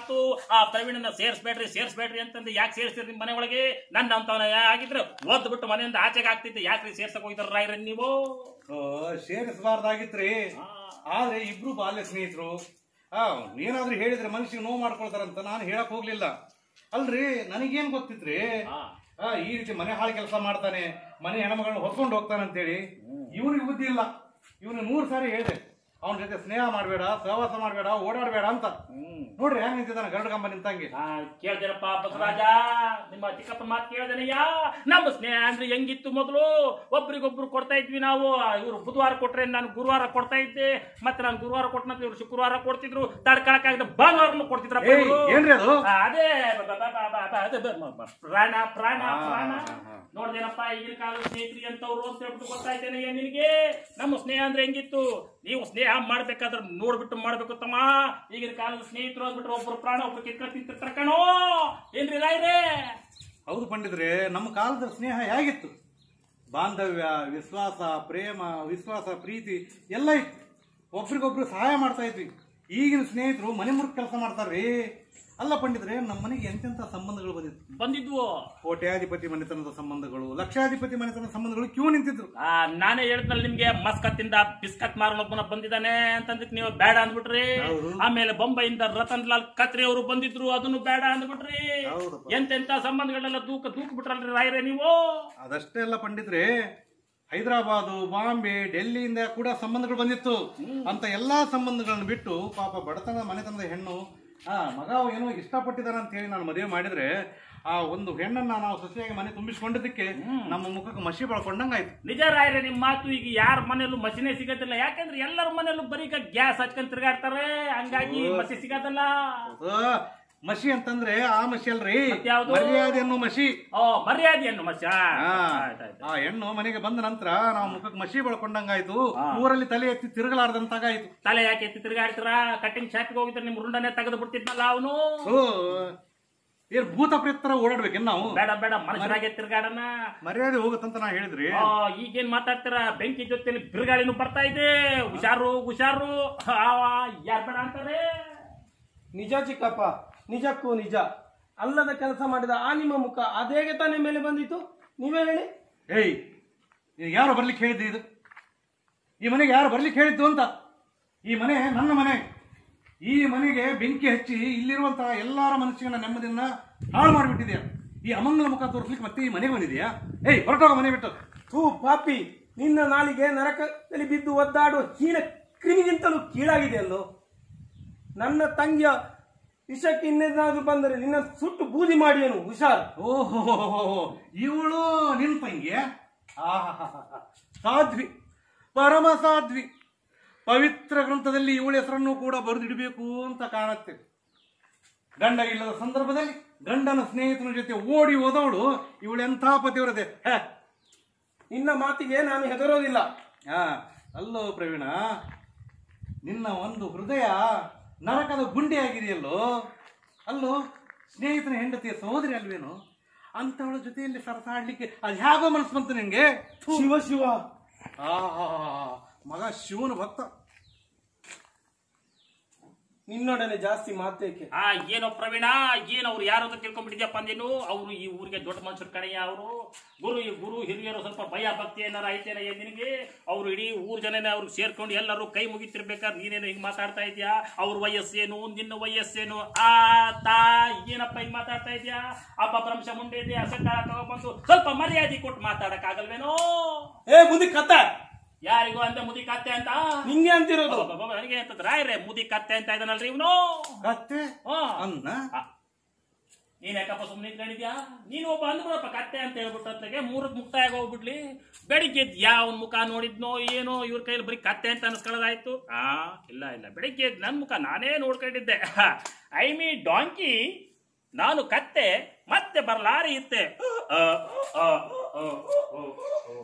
ಮಾತು ಆ ಪ್ರವೀಣನ ಸೇರ್ಸ್ಬೇಡ್ರಿ ಸೇರ್ಸ್ಬೇಡ್ರಿ ಅಂತಂದು ಯಾಕೆ ಸೇರಿಸ್ತೀರಿ ನಿಮ್ಮ ಮನೆ ಒಳಗೆ ನನ್ನ ಅಂತವನ ಆಗಿದ್ರೆ ಓದ್ ಬಿಟ್ಟು ಮನೆಯಿಂದ ಆಚೆಗೆ ಆಗ್ತಿದ್ದೆ ಯಾಕ್ರಿ ಸೇರ್ಸಕ್ ಹೋಗಿದ್ರ ರಾಯ್ರ ನೀವು ಓ, ಸೇರಿಸಬಾರ್ದಾಗಿತ್ರಿ ಆ, ಆದ್ರೆ ಇಬ್ರು ಬಾಲ್ಯ ಸ್ನೇಹಿತರು ಆ ನೀನಾದ್ರೂ ಹೇಳಿದ್ರೆ ಮನುಷ್ಯಗೆ ನೋವು ಮಾಡ್ಕೊಳ್ತಾರಂತ ನಾನು ಹೇಳಕ್ ಹೋಗ್ಲಿಲ್ಲ ಅಲ್ರಿ ನನಗೇನ್ ಗೊತ್ತಿತ್ರಿ ಆ. ಆ, ಈ ರೀತಿ ಮನೆ ಹಾಳು ಕೆಲಸ ಮಾಡ್ತಾನೆ ಮನೆ ಹೆಣ್ಮಗಳನ್ನ ಹೊತ್ಕೊಂಡು ಹೋಗ್ತಾನೆ ಅಂತೇಳಿ ಇವನಿಗೆ ಬುದ್ಧಿ ಇಲ್ಲ ಇವನು ನೂರು ಸಾರಿ ಹೇಳಿದೆ ಅವನ ಜೊತೆ ಸ್ನೇಹ ಮಾಡಬೇಡ ಸಹವಾಸ ಮಾಡಬೇಡ ಓಡಾಡಬೇಡ ಅಂತ ಹ್ಮ್ ನೋಡ್ರಿ ಹೆಂಗ್ ನಿಂತಿದ್ದಾನೆ ಗರಡ್ ಕಂಬ ನಿಂತಂಗೆ ಆ, ಕೇಳ್ದೇನಪ್ಪ ಬಸವರಾಜ ನಿಮ್ಮ ಚಿಕ್ಕಪ್ಪ ಮಾತು ಕೇಳ್ದೇನಯ್ಯ ನಮ್ಮ ಸ್ನೇಹ ಅಂದ್ರೆ ಹೆಂಗಿತ್ತು ಮೊದಲು ಒಬ್ರಿಗೊಬ್ರು ಕೊಡ್ತಾ ಇದ್ವಿ ನಾವು ಇವರು ಬುಧವಾರ ಕೊಟ್ರೆ ನಾನು ಗುರುವಾರ ಕೊಡ್ತಾ ಇದ್ದೆ ಮತ್ತೆ ನಾನು ಗುರುವಾರ ಕೊಟ್ಟನಂತ ಇವ್ರು ಶುಕ್ರವಾರ ಕೊಡ್ತಿದ್ರು ತಡ್ಕೊಳಕ್ಕಾಗದ ಭಾನುವಾರನು ಕೊಡ್ತಿದ್ರಪ್ಪ ಏಯ್ ಇವ್ರು. ಏನ್ರಿ ಅದು ಆ, ಅದೇ ಬ- ಬ- ಬ- ಬ- ಬ- ಅದೇ ಬ- ಬ- ಬ- ಪ್ರಾಣ ಪ್ರಾಣ ಆ, ಪ್ರಾಣ ಆ, ಆ. ನೋಡ್ದೇನಪ್ಪ ಈಗಿನ ಕಾಲದ ಸ್ನೇಹಿತರಿ ಅಂತವ್ರು ಅಂತ ಹೇಳ್ಬಿಟ್ಟು ಗೊತ್ತಾಯ್ತೇನಯ್ಯ ನಿನಗೆ ನಮ್ಮ ಸ್ನೇಹ ಅಂದ್ರೆ ಹೆಂಗಿತ್ತು ನೀವು ಸ್ನೇಹ ಮಾಡ್ಬೇಕಾದ್ರೆ ನೋಡ್ಬಿಟ್ಟು ಮಾಡ್ಬೇಕು ತಮ್ಮ ಈಗಿನ ಕಾಲದ ಸ್ನೇಹಿತರು ಅಂದ್ಬಿಟ್ರೆ ಒಬ್ರು ಪ್ರಾಣ ಒಬ್ರು ಕಿತ್ಕೊಂಡು ತಿಂತಿರ್ತಾರ ಕಣೋ ಏನ್ರಿ ರಾಯ್ರೆ ಹೌದು ಪಂಡಿತ್ರೆ ನಮ್ಮ ಕಾಲದ ಸ್ನೇಹ ಹೇಗಿತ್ತು ಬಾಂಧವ್ಯ ವಿಶ್ವಾಸ ಪ್ರೇಮ ವಿಶ್ವಾಸ ಪ್ರೀತಿ ಎಲ್ಲ ಇತ್ತು ಒಬ್ರಿಗೊಬ್ರು ಸಹಾಯ ಮಾಡ್ತಾ ಇದ್ವಿ ಈಗಿನ ಸ್ನೇಹಿತರು ಮನೆ ಮುರುಗ್ ಕೆಲಸ ಮಾಡ್ತಾರ್ರಿ ಅಲ್ಲ ಪಂಡಿತ್ರೆ ನಮ್ಮ ಮನೆಗೆ ಎಂತೆಂಥ ಸಂಬಂಧಗಳು ಬಂದಿತ್ತು ಬಂದಿದ್ವು ಕೋಟ್ಯಾಧಿಪತಿ ಮನೆತನದ ಸಂಬಂಧಗಳು ಲಕ್ಷಾಧಿಪತಿ ಮನೆತನದ ಸಂಬಂಧಗಳು ಕ್ಯೂ ನಿಂತಿದ್ರು ಆ, ನಾನೇ ಹೇಳಿದ್ನಲ್ಲ ನಿಮ್ಗೆ ಮಸ್ಕತ್ತಿಂದ ಬಿಸ್ಕತ್ ಮಾರೋನೊಬ್ಬನ ಬಂದಿದ್ದಾನೆ ಅಂತಂದಕ್ಕೆ ನೀವು ಬೇಡ ಅಂದ್ಬಿಟ್ರಿ ಹೌದು. ಆಮೇಲೆ ಬೊಂಬೈಯಿಂದ ರತನ್ ಲಾಲ್ ಕತ್ರಿ ಅವರು ಬಂದಿದ್ರು ಅದನ್ನು ಬೇಡ ಅಂದ್ಬಿಟ್ರಿ ಹೌದಪ್ಪ. ಎಂತೆಂತ ಸಂಬಂಧಗಳೆಲ್ಲ ದೂಕ ದೂಕ್ ಬಿಟ್ರಲ್ರಿ ರಾಯ್ರೆ ನೀವು ಅದಷ್ಟೇ ಅಲ್ಲ ಪಂಡಿತ್ರೆ ಹೈದರಾಬಾದು ಬಾಂಬೆ ಡೆಲ್ಲಿಯಿಂದ ಕೂಡ ಸಂಬಂಧಗಳು ಬಂದಿತ್ತು ಅಂತ ಎಲ್ಲಾ ಸಂಬಂಧಗಳನ್ನು ಬಿಟ್ಟು ಪಾಪ ಬಡತನ ಮನೆತನದ ಹೆಣ್ಣು ಆ ಮಗ ಏನೋ ಇಷ್ಟಪಟ್ಟಿದ್ದಾನೆ ಅಂತ ಹೇಳಿ ನಾನು ಮದುವೆ ಮಾಡಿದ್ರೆ ಆ ಒಂದು ಹೆಣ್ಣನ್ನ ನಾವು ಸಸಿಯಾಗಿ ಮನೆ ತುಂಬಿಸ್ಕೊಂಡಿದ್ದಕ್ಕೆ ನಮ್ಮ ಮುಖಕ್ಕೆ ಮಸಿ ಬಳ್ಕೊಂಡಂಗಾಯ್ತು ನಿಜ ರಾಯ್ರೆ ನಿಮ್ ಮಾತು ಈಗ ಯಾರ ಮನೆಯಲ್ಲೂ ಮಸಿನೇ ಸಿಗೋದಿಲ್ಲ ಯಾಕಂದ್ರೆ ಎಲ್ಲರ ಮನೆಯಲ್ಲೂ ಬರೀ ಈಗ ಗ್ಯಾಸ್ ಹಚ್ಕೊಂಡ್ ತಿರ್ಗಾಡ್ತಾರೆ ಹಂಗಾಗಿ ಮಸಿ ಸಿಗೋದಲ್ಲ ಆ, ಮಸಿ ಅಂತಂದ್ರೆ ಆ ಮಸಿ ಅಲ್ರಿ ಮತ್ಯಾವ್ದು? ಮರ್ಯಾದೆ ಅನ್ನೋ ಮಸಿ ಓ ಮರ್ಯಾದೆಯನ್ನು ಮಸಿ ಆ, ಆ, ಆಯ್ತಾಯ್ತು. ಆ ಹೆಣ್ಣು ಮನೆಗೆ ಬಂದ ನಂತರ ನಾವು ಮುಖಕ್ಕೆ ಮಸಿ ಬಳ್ಕೊಂಡಂಗಾಯ್ತು ಆ. ಊರಲ್ಲಿ ತಲೆ ಎತ್ತಿ ತಿರುಗಲಾರ್ದಂತಾಗಾಯ್ತು ತಲೆ ಯಾಕೆ ಎತ್ತಿ ತಿರ್ಗಾಡ್ತೀರ ಕಟಿಂಗ್ ಶಾಪಿಗೆ ಹೋಗಿದ್ರೆ ನಿಮ್ ರುಂಡನೆ ತೆಗೆದು ಬಿಡ್ತಿದ್ನಲ್ಲ ಅವನು ಓ ಏನ್ ಭೂತ ಪ್ರೇತರ ಓಡಾಡ್ಬೇಕೇನ್ ನಾವು ಬೇಡ ಬೇಡ ಮನುಷ್ಯರಾಗೆ ತಿರ್ಗಾಡನ ಮರ್ಯಾದೆ ಹೋಗುತ್ತಂತ ನಾ ಹೇಳಿದ್ರಿ ಆ, ಈಗೇನ್ ಮಾತಾಡ್ತೀರ ಬೆಂಕಿ ಜೊತೆಲಿ ಬಿರುಗಾಳಿನೂ ಬರ್ತಾ ಇದೆ ಹುಷಾರು ಹುಷಾರು ಯಾರ್ ಬೇಡ ಅಂತಾರೆ ನಿಜ ಚಿಕ್ಕಪ್ಪ ನಿಜಕ್ಕೂ ನಿಜ ಅಲ್ಲದ ಕೆಲಸ ಮಾಡಿದ ಆ ನಿಮ್ಮ ಮುಖ ಅದೇಗೆ ತಾನೇ ಮೇಲೆ ಬಂದಿತ್ತು ನೀವೇ ಹೇಳಿ ಏಯ್ ಇದು ಯಾರು ಬರ್ಲಿಕ್ಕೆ ಹೇಳಿದ್ದು ಇದು ಈ ಮನೆಗೆ ಯಾರು ಬರ್ಲಿಕ್ಕೆ ಹೇಳಿದ್ದು ಅಂತ ಈ ಮನೆ ನನ್ನ ಮನೆ ಈ ಮನೆಗೆ ಬೆಂಕಿ ಹಚ್ಚಿ ಇಲ್ಲಿರುವಂತಹ ಎಲ್ಲಾರ ಮನಸ್ಸಿನ ನೆಮ್ಮದಿಯನ್ನ ಹಾಳು ಮಾಡಿಬಿಟ್ಟಿದ್ಯಾ ಈ ಅಮಂಗಲ ಮುಖ ತೋರಿಸ್ಲಿಕ್ಕೆ ಮತ್ತೆ ಈ ಮನೆಗೆ ಬಂದಿದ್ಯಾ ಏಯ್ ಹೊರಟೋಗ ಮನೆ ಬಿಟ್ಟು ಥೂ ಪಾಪಿ ನಿನ್ನ ನಾಲಿಗೆ ನರಕದಲ್ಲಿ ಬಿದ್ದು ಒದ್ದಾಡುವ ಹೀನ ಕ್ರಿಮಿಗಿಂತಲೂ ಕೀಳಾಗಿದೆ ಅಲ್ಲೋ ನನ್ನ ತಂಗಿಯ ವಿಷಕ್ಕೆ ಇನ್ನೇನಾದ್ರೂ ಬಂದರೆ ನಿನ್ನ ಸುಟ್ಟು ಬೂದಿ ಮಾಡಿಯನು ಹುಷಾರ್ ಓಹೋ ಇವಳು ನಿನ್ ತಂಗಿ ಆಹಾಹಾಹಾ. ಸಾಧ್ವಿ ಪರಮ ಸಾಧ್ವಿ ಪವಿತ್ರ ಗ್ರಂಥದಲ್ಲಿ ಇವಳ ಹೆಸರನ್ನು ಕೂಡ ಬರೆದಿಡಬೇಕು ಅಂತ ಕಾಣುತ್ತೆ ಗಂಡ ಇಲ್ಲದ ಸಂದರ್ಭದಲ್ಲಿ ಗಂಡನ ಸ್ನೇಹಿತನ ಜೊತೆ ಓಡಿ ಹೋದವಳು ಇವಳೆಂಥ ಪತಿವ್ರತೆ ಹೇ. ನಿನ್ನ ಮಾತಿಗೆ ನಾನು ಹೆದರೋದಿಲ್ಲ ಆ, ಅಲ್ಲೋ ಪ್ರವೀಣ ನಿನ್ನ ಒಂದು ಹೃದಯ ನರಕದ ಗುಂಡಿ ಆಗಿದೆಯಲ್ಲೋ ಅಲ್ಲೋ ಸ್ನೇಹಿತನ ಹೆಂಡತಿಯ ಸಹೋದರಿ ಅಲ್ವೇನು ಅಂತವಳ ಜೊತೆಯಲ್ಲಿ ಸರಸಾಡ್ಲಿಕ್ಕೆ ಅದು ಹೇಗೋ ಮನಸ್ಸು ಬಂತು ನಿನ್ಗೆ ಥು. ಶಿವ ಶಿವ ಆಹಾ, ಮಗ ಶಿವನ ಭಕ್ತ ನಿನ್ನೊಡನೆ ಜಾಸ್ತಿ ಮಾತೇಕೆ ಆ ಏನೋ ಪ್ರವೀಣ ಏನ್ ಅವ್ರು ಯಾರು ಅಂತ ತಿಳ್ಕೊಂಡ್ಬಿಟ್ಟಿದ್ಯಪ್ಪ ಅಂದೇನು ಅವರು ಈ ಊರಿಗೆ ದೊಡ್ಡ ಮನುಷ್ಯರ ಕಡೆಯ ಅವರು ಗುರು ಈ ಗುರು ಹಿರಿಯರು ಸ್ವಲ್ಪ ಭಯ ಭಕ್ತಿ ಏನಾರ ಐತೇನ ನಿನಗೆ ಅವ್ರು ಇಡೀ ಊರ್ ಜನನೇ ಅವ್ರಿಗೆ ಸೇರ್ಕೊಂಡು ಎಲ್ಲರೂ ಕೈ ಮುಗಿತಿರ್ಬೇಕಾದ್ರೆ ನೀನೇನು ಹಿಂಗ್ ಮಾತಾಡ್ತಾ ಇದ್ಯಾ ಅವ್ರ ವಯಸ್ಸೇನು ನಿನ್ನ ವಯಸ್ಸೇನು ಆ ತಾ ಏನಪ್ಪ ಹಿಂಗ್ ಮಾತಾಡ್ತಾ ಇದ್ಯಾ ಅಪ್ಪ ಭ್ರಂಶ ಮುಂದೆ ಇದೆ ಅಸಂಗ ತಗೊಂಡ್ಬಂದು ಸ್ವಲ್ಪ ಮರ್ಯಾದೆ ಕೊಟ್ಟು ಮಾತಾಡಕ್ ಆಗಲ್ವೇನೋ ಏ ಮುದಿ ಕತ್ತ ಯಾರಿಗೂ ಅಂದೆ ಮುದಿ ಕತ್ತೆ ಅಂತ ನಿಂಗೆ ಅಂತಿರೋದು ಅಬ್ಬಬ್ಬಬ್ಬ, ನನಗೆ ಅಂತ ರಾಯ್ರೆ ಮುದಿ ಕತ್ತೆ ಅಂತ ಇದ್ದಾನಲ್ರಿ ಇವನು ಕತ್ತೆ ಹಾ ಅನ್ನ ನೀನ್ ಯಾಕಪ್ಪ ಸುಮ್ಮನೆ ನಿಂತ್ಕೊಂಡಿದ್ಯಾ ನೀನು ಒಬ್ಬ ಅಂದ್ಬಿಡಪ್ಪ ಕತ್ತೆ ಅಂತ ಹೇಳ್ಬಿಟ್ಟು ಅತ್ಲಾಗೆ ಮೂರಕ್ಕೆ ಮುಕ್ತಾಯ ಹೋಗ್ಬಿಡ್ಲಿ ಬೆಳಿಗ್ಗೆ ಎದ್ದು ಯಾವ ಮುಖ ನೋಡಿದ್ನೋ ಏನೋ ಇವ್ರ ಕೈಲಿ ಬರೀ ಕತ್ತೆ ಅಂತ ಅನ್ಸ್ಕೊಳ್ಳೋದಾಯ್ತು ಆ ಇಲ್ಲ ಇಲ್ಲ ಬೆಳಿಗ್ಗೆ ಎದ್ದು ನನ್ನ ಮುಖ ನಾನೇ ನೋಡ್ಕೊಂಡಿದ್ದೆ ಐ ಮೀ ಡಾಂಕಿ ನಾನು ಕತ್ತೆ ಮತ್ತೆ ಬರ್ಲಾರಿ ಇತ್ತೆ ಆ, ಆ, ಆ, ಆ, ಆ.